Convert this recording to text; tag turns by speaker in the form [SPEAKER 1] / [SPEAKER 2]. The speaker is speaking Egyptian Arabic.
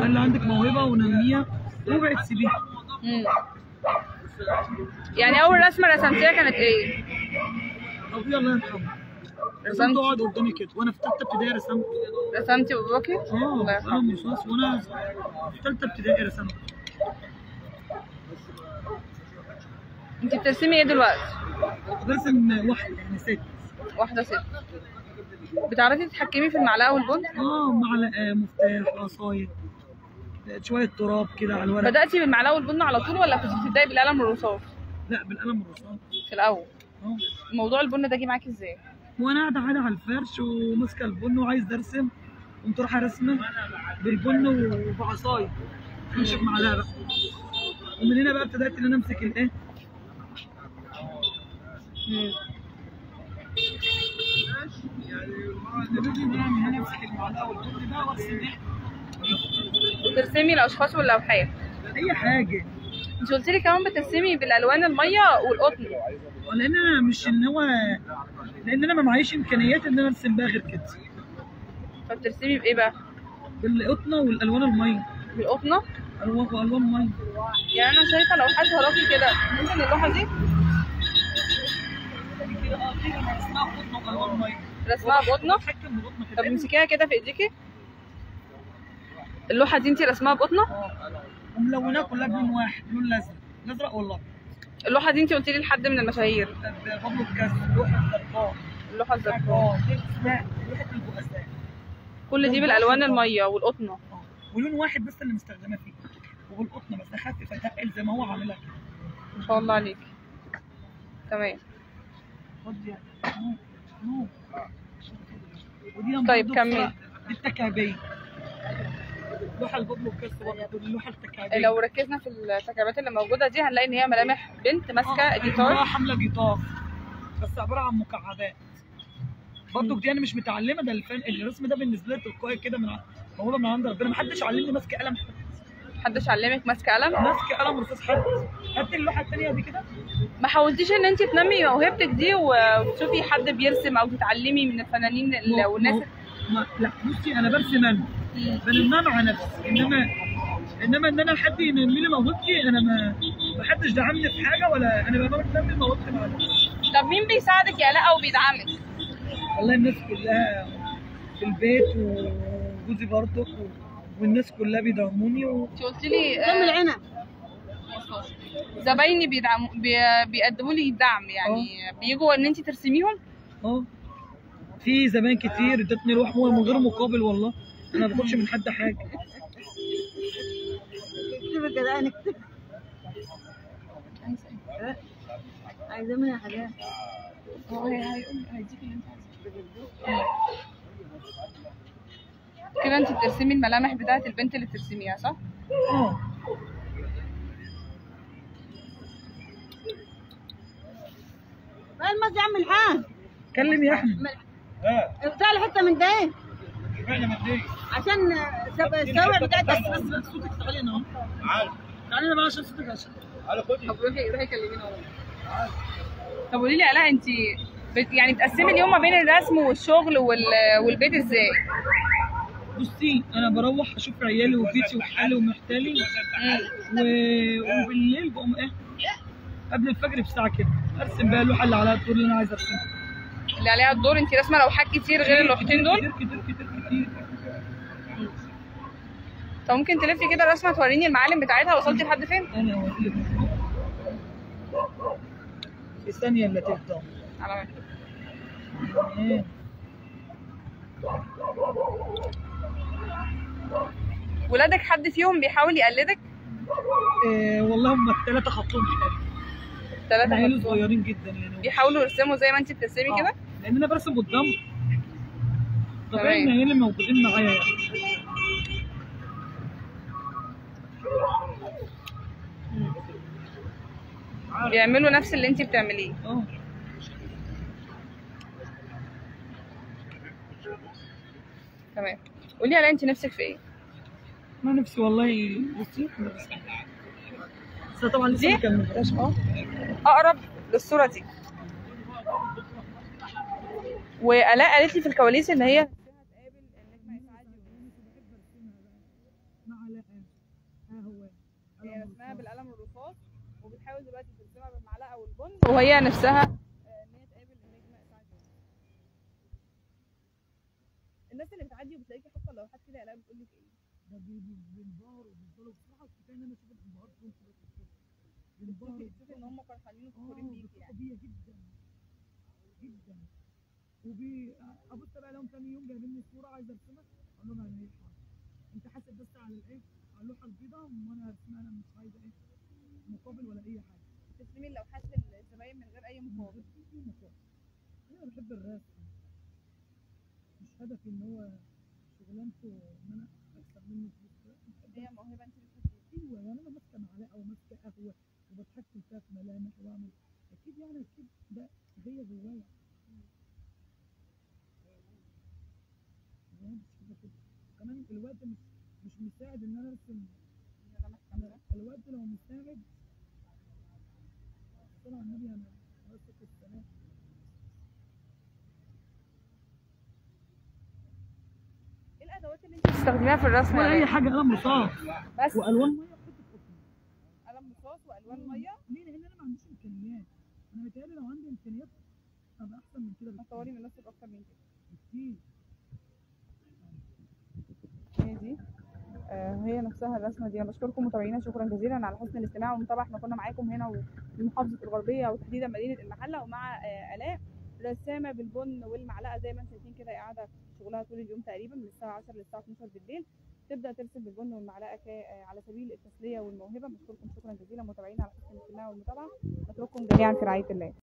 [SPEAKER 1] قال لي عندك موهبه ونميها اوعي تسيبيها
[SPEAKER 2] مم. يعني اول رسمه رسمتيها كانت ايه
[SPEAKER 1] ابويا الله يرحمه
[SPEAKER 2] رسمت
[SPEAKER 1] رسمت قاعد قدامي كده وانا في ثالثه ابتدائي رسمت
[SPEAKER 2] رسمتي باباكي
[SPEAKER 1] اه
[SPEAKER 2] الله يرحمه
[SPEAKER 1] قلم رصاص وانا في ثالثه ابتدائي رسمت
[SPEAKER 2] انت بترسمي ايه دلوقتي
[SPEAKER 1] برسم واحده يعني ست
[SPEAKER 2] واحده ست بتعرفي تتحكمي في المعلقه والبن
[SPEAKER 1] اه معلقه مفتاح عصايه شويه تراب كده على الورق
[SPEAKER 2] بداتي بالمعلقه والبن على طول ولا كنت بتبداي بالقلم والرصاص
[SPEAKER 1] لا بالقلم الرصاص
[SPEAKER 2] في الاول
[SPEAKER 1] اه
[SPEAKER 2] موضوع البن ده جه معاكي ازاي
[SPEAKER 1] وانا قاعده قاعده على الفرش وماسكه البن وعايز ارسم قمت رايحه رسمه بالبن وبعصايه امسك معلقه بقى ومن هنا بقى ابتدات ان انا امسك الايه
[SPEAKER 2] مم.
[SPEAKER 1] ابتديت ان انا من هنا امسك المعلقه والبن بقى وارسم ايه
[SPEAKER 2] بترسمي الاشخاص واللوحات
[SPEAKER 1] اي حاجه
[SPEAKER 2] انت قلت لي كمان بترسمي بالالوان الميه والقطن
[SPEAKER 1] لان انا مش ان هو لان انا ما معيش امكانيات ان انا ارسم بقى غير كده
[SPEAKER 2] فبترسمي بايه بقى
[SPEAKER 1] بالقطنه والالوان الميه
[SPEAKER 2] بالقطنه
[SPEAKER 1] الوان والوان ميه
[SPEAKER 2] يعني انا شايفه لوحات وراكي كده ممكن اللوحه دي
[SPEAKER 1] كده اه كده انا اسمها قطنه والوان ميه
[SPEAKER 2] رسمها بقطنه
[SPEAKER 1] بتحكم بقطنه
[SPEAKER 2] طب
[SPEAKER 1] كده
[SPEAKER 2] امسكيها كده في ايديكي اللوحه دي انت رسمها بقطنه
[SPEAKER 1] اه وملوناه كلها بلون واحد لون الازرق الازرق والابيض
[SPEAKER 2] اللوحه دي انت قلت لي لحد من المشاهير
[SPEAKER 1] بابلو بيكاسو لوحه الزرقاء
[SPEAKER 2] اللوحه الزرقاء
[SPEAKER 1] اه دي اسمها لوحه البؤساء
[SPEAKER 2] كل دي بالالوان الميه والقطنه
[SPEAKER 1] اه ولون واحد بس اللي مستخدمه فيه وبالقطنه بس اخفف اتقل زي ما هو عاملها كده
[SPEAKER 2] ما شاء الله عليكي تمام
[SPEAKER 1] خد يا نو نو ودي
[SPEAKER 2] طيب،
[SPEAKER 1] برضه
[SPEAKER 2] كمل.
[SPEAKER 1] بصراحة دي التكعيبيه لوحه البابلو بيكاسو برضه دي اللوحه التكعيبيه
[SPEAKER 2] لو ركزنا في التكعيبات اللي موجوده دي هنلاقي ان هي ملامح بنت ماسكه
[SPEAKER 1] اه
[SPEAKER 2] جيتار
[SPEAKER 1] امرأة حامله جيتار بس عباره عن مكعبات برضه دي انا مش متعلمه ده الفن الرسم ده بالنسبه لي تلقائي كده من ع- موهبه من عند ربنا محدش علمني ماسك قلم
[SPEAKER 2] محدش علمك ماسكه قلم
[SPEAKER 1] ماسك قلم رصاص حد هات اللوحه الثانيه دي كده
[SPEAKER 2] ما حاولتيش ان انت تنمي موهبتك دي وتشوفي حد بيرسم او تتعلمي من الفنانين اللي- والناس
[SPEAKER 1] ما لا بصي انا برسم انا بنمها مع نفسي انما انما ان انا حد ينمي لي موهبتي انا ما ما حدش دعمني في حاجه ولا انا بقى بنمي موهبتي مع نفسي
[SPEAKER 2] طب مين بيساعدك يا لا او بيدعمك
[SPEAKER 1] والله الناس كلها في البيت وجوزي برضه والناس كلها بيدعموني و...
[SPEAKER 2] انت قلت لي
[SPEAKER 3] دم
[SPEAKER 2] آه،
[SPEAKER 3] العنب
[SPEAKER 2] زبايني بيدعموا بي... بيقدموا لي دعم يعني بيجوا ان انت ترسميهم
[SPEAKER 1] اه في زمان كتير ادتني روح من غير مقابل والله انا ما باخدش من حد حاجه
[SPEAKER 3] اكتب كده نكتب عايزة منها حاجات
[SPEAKER 2] هو هي- هيقول هيديك اللي انت عايزاه كده انت بترسمي الملامح بتاعت البنت اللي بترسميها صح؟
[SPEAKER 1] اه
[SPEAKER 3] بقى الماس يا عم الحاج
[SPEAKER 1] كلم يا احمد
[SPEAKER 3] بتاع الحته من ده
[SPEAKER 1] اشمعنى ماديه
[SPEAKER 3] عشان سب- السوع بتاعت
[SPEAKER 1] بس بس صوتك تعالي هنا اهو تعالي هنا بقى عشان صوتك عشان
[SPEAKER 2] طب روحي روحي كلمينا والله طب قولي لي الاء انت بت... يعني بتقسمي اليوم ما بين الرسم والشغل وال... والبيت ازاي؟
[SPEAKER 1] بصي انا بروح اشوف عيالي وبيتي وحالي ومحتالي و... وبالليل بقوم ايه قبل الفجر بساعه كده ارسم بقى اللوحه اللي عليها الدور اللي انا عايز ارسمها
[SPEAKER 2] اللي عليها الدور انت راسمه لوحات كتير غير اللوحتين دول
[SPEAKER 1] كتير كتير كتير كتير
[SPEAKER 2] طب ممكن تلفي كده الرسمه توريني المعالم بتاعتها وصلتي لحد فين؟
[SPEAKER 1] انا هقول لك في ثانيه الا تبدا
[SPEAKER 2] على مهلك.
[SPEAKER 1] إيه.
[SPEAKER 2] ولادك حد فيهم بيحاول يقلدك؟
[SPEAKER 1] إيه والله هم الثلاثه خطهم حلو
[SPEAKER 2] ثلاثة
[SPEAKER 1] عيال
[SPEAKER 2] خطوط.
[SPEAKER 1] صغيرين جدا يعني
[SPEAKER 2] بيحاولوا يرسموا زي ما انت بترسمي
[SPEAKER 1] آه.
[SPEAKER 2] كده؟
[SPEAKER 1] لان انا برسم قدام طبيعي
[SPEAKER 2] تمام.
[SPEAKER 1] ان عيالي موجودين معايا يعني
[SPEAKER 2] بيعملوا نفس اللي انت بتعمليه
[SPEAKER 1] اه
[SPEAKER 2] تمام قولي على انت نفسك في ايه؟
[SPEAKER 1] انا نفسي والله بصي أنا بس بس طبعا لسه
[SPEAKER 2] دي؟
[SPEAKER 1] ما كملتهاش اه
[SPEAKER 2] اقرب للصوره دي وآلاء قالت لي في الكواليس ان هي
[SPEAKER 1] معلقه ها هو
[SPEAKER 2] هي
[SPEAKER 1] قلم
[SPEAKER 2] رسمها
[SPEAKER 1] رصاص.
[SPEAKER 2] بالقلم الرصاص وبتحاول دلوقتي ترسمها بالمعلقه والبن وهي نفسها آه، ان هي تقابل النجمه سعد الناس اللي بتعدي وبتلاقيكي حاطه اللوحات كده الاقي بتقول لك ايه
[SPEAKER 1] ده بي- بي- بينبهروا بيفضلوا بصراحه كفايه ان انا اشوف الانبهار فيهم كده في الصوت. بينبهروا
[SPEAKER 2] تشوفي تشوفي ان هم فرحانين وفخورين
[SPEAKER 1] اه
[SPEAKER 2] بيكي
[SPEAKER 1] بيفرحوا
[SPEAKER 2] يعني
[SPEAKER 1] بيا جدا جدا وبي ابص بقى لهم تاني يوم جايبين لي صوره عايزه ارسمها اقول لهم يعني ايه حاضر انت حاسب بس على الايه على اللوحه البيضاء وانا هرسمها انا مش عايزه ايه مقابل ولا اي حاجه
[SPEAKER 2] تسلمي اللوحات للزباين من غير اي
[SPEAKER 1] من
[SPEAKER 2] مقابل
[SPEAKER 1] غير أي مقابل. انا بحب الرسم مش هدفي ان هو شغلانته ان انا اكسب منه فلوس لا، بحب
[SPEAKER 2] هي موهبه انت بتحبيها
[SPEAKER 1] ايوه يعني انا ماسكه معلقه وماسكه قهوه وبتحكم فيها في ملامح واعمل اكيد يعني اكيد ده هي جوايا يعني مش كده كده كمان الوقت مش مش مساعد ان انا ارسم
[SPEAKER 2] ان انا محكمه
[SPEAKER 1] انا الوقت لو مساعد طبعا النبي انا ماسك السلام
[SPEAKER 2] ايه الادوات اللي انت بتستخدميها في الرسم
[SPEAKER 1] ولا
[SPEAKER 2] يا
[SPEAKER 1] اي
[SPEAKER 2] آلاء؟
[SPEAKER 1] حاجه قلم رصاص
[SPEAKER 2] بس
[SPEAKER 1] والوان ميه وحته قطن
[SPEAKER 2] قلم رصاص والوان ميه
[SPEAKER 1] ليه لان انا ما عنديش امكانيات انا متهيألي لو عندي امكانيات ابقى احسن من كده بكتير.
[SPEAKER 2] هتطوري من نفسك اكتر من كده
[SPEAKER 1] بكتير
[SPEAKER 2] هي دي آه، هي نفسها الرسمه دي انا بشكركم متابعينا شكرا جزيلا على حسن الاستماع والمتابعه احنا كنا معاكم هنا في محافظه الغربيه وتحديدا مدينه المحله ومع آه، الاء رسامه بالبن والمعلقه زي ما انتم شايفين كده قاعده شغلها طول اليوم تقريبا من الساعه 10 للساعه 12 بالليل تبدا ترسم بالبن والمعلقه ك- آه، على سبيل التسليه والموهبه بشكركم شكرا جزيلا متابعينا على حسن الاستماع والمتابعه نترككم جميعا في رعايه الله